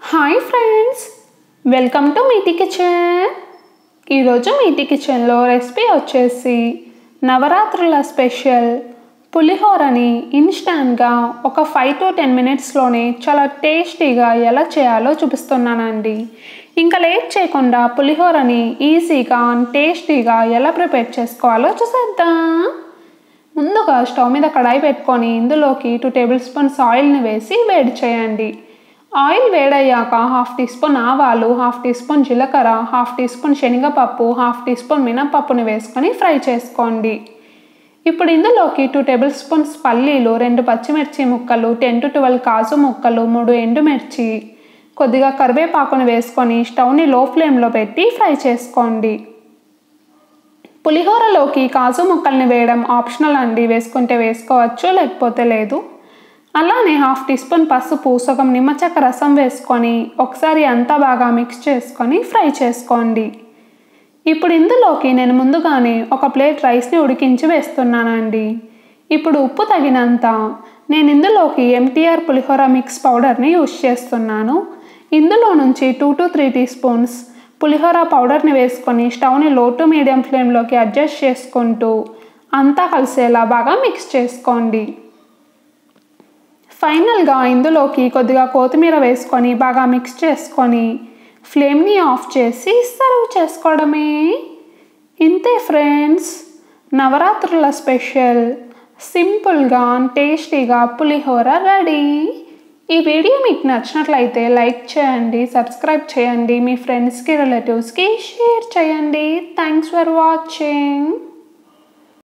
hi friends welcome to Meeti kitchen ఈరోజు మీటి కిచెన్లో recipe వచ్చేసి నవరాత్రుల స్పెషల్ పులిహోరని ఇన్స్టాంట్గా ఒక ఫైవ్ టు టెన్ మినిట్స్లోనే చాలా టేస్టీగా ఎలా చేయాలో చూపిస్తున్నానండి ఇంకా లేట్ చేయకుండా పులిహోరని ఈజీగా టేస్టీగా ఎలా ప్రిపేర్ చేసుకోవాలో చూసేద్దాం ముందుగా స్టవ్ మీద కడాయి పెట్టుకొని ఇందులోకి టూ టేబుల్ స్పూన్స్ ఆయిల్ని వేసి వేడి చేయండి ఆయిల్ వేడయ్యాక హాఫ్ టీ స్పూన్ ఆవాలు హాఫ్ టీ స్పూన్ జీలకర్ర హాఫ్ టీ స్పూన్ శనగపప్పు హాఫ్ టీ స్పూన్ మినపప్పుని వేసుకొని ఫ్రై చేసుకోండి ఇప్పుడు ఇందులోకి టూ టేబుల్ స్పూన్స్ పల్లీలు రెండు పచ్చిమిర్చి ముక్కలు టెన్ టు ట్వెల్వ్ కాజు ముక్కలు మూడు ఎండుమిర్చి కొద్దిగా కరివేపాకుని వేసుకొని స్టవ్ని లో ఫ్లేమ్లో పెట్టి ఫ్రై చేసుకోండి పులిహోరలోకి కాజు ముక్కల్ని వేయడం ఆప్షనల్ అండి వేసుకుంటే వేసుకోవచ్చు లేకపోతే లేదు అలానే హాఫ్ టీ స్పూన్ పసుపు సగం నిమ్మచక్క రసం వేసుకొని ఒకసారి అంతా బాగా మిక్స్ చేసుకొని ఫ్రై చేసుకోండి ఇప్పుడు ఇందులోకి నేను ముందుగానే ఒక ప్లేట్ రైస్ని ఉడికించి వేస్తున్నానండి ఇప్పుడు ఉప్పు తగినంత నేను ఇందులోకి ఎంటీఆర్ పులిహోర మిక్స్ పౌడర్ని యూస్ చేస్తున్నాను ఇందులో నుంచి two to three teaspoons pulihora పౌడర్ని వేసుకొని స్టవ్ని లో టు మీడియం ఫ్లేమ్లోకి అడ్జస్ట్ చేసుకుంటూ అంతా కలిసేలా బాగా మిక్స్ చేసుకోండి ఫైనల్గా ఇందులోకి కొద్దిగా కొత్తిమీర వేసుకొని బాగా మిక్స్ చేసుకొని ఫ్లేమ్ని ఆఫ్ చేసి సర్వ్ చేసుకోవడమే ఇంతే ఫ్రెండ్స్ నవరాత్రుల స్పెషల్ సింపుల్గా టేస్టీగా పులిహోర రెడీ ఈ వీడియో మీకు నచ్చినట్లయితే లైక్ చేయండి సబ్స్క్రైబ్ చేయండి మీ ఫ్రెండ్స్కి రిలేటివ్స్కి షేర్ చేయండి థ్యాంక్స్ ఫర్ వాచింగ్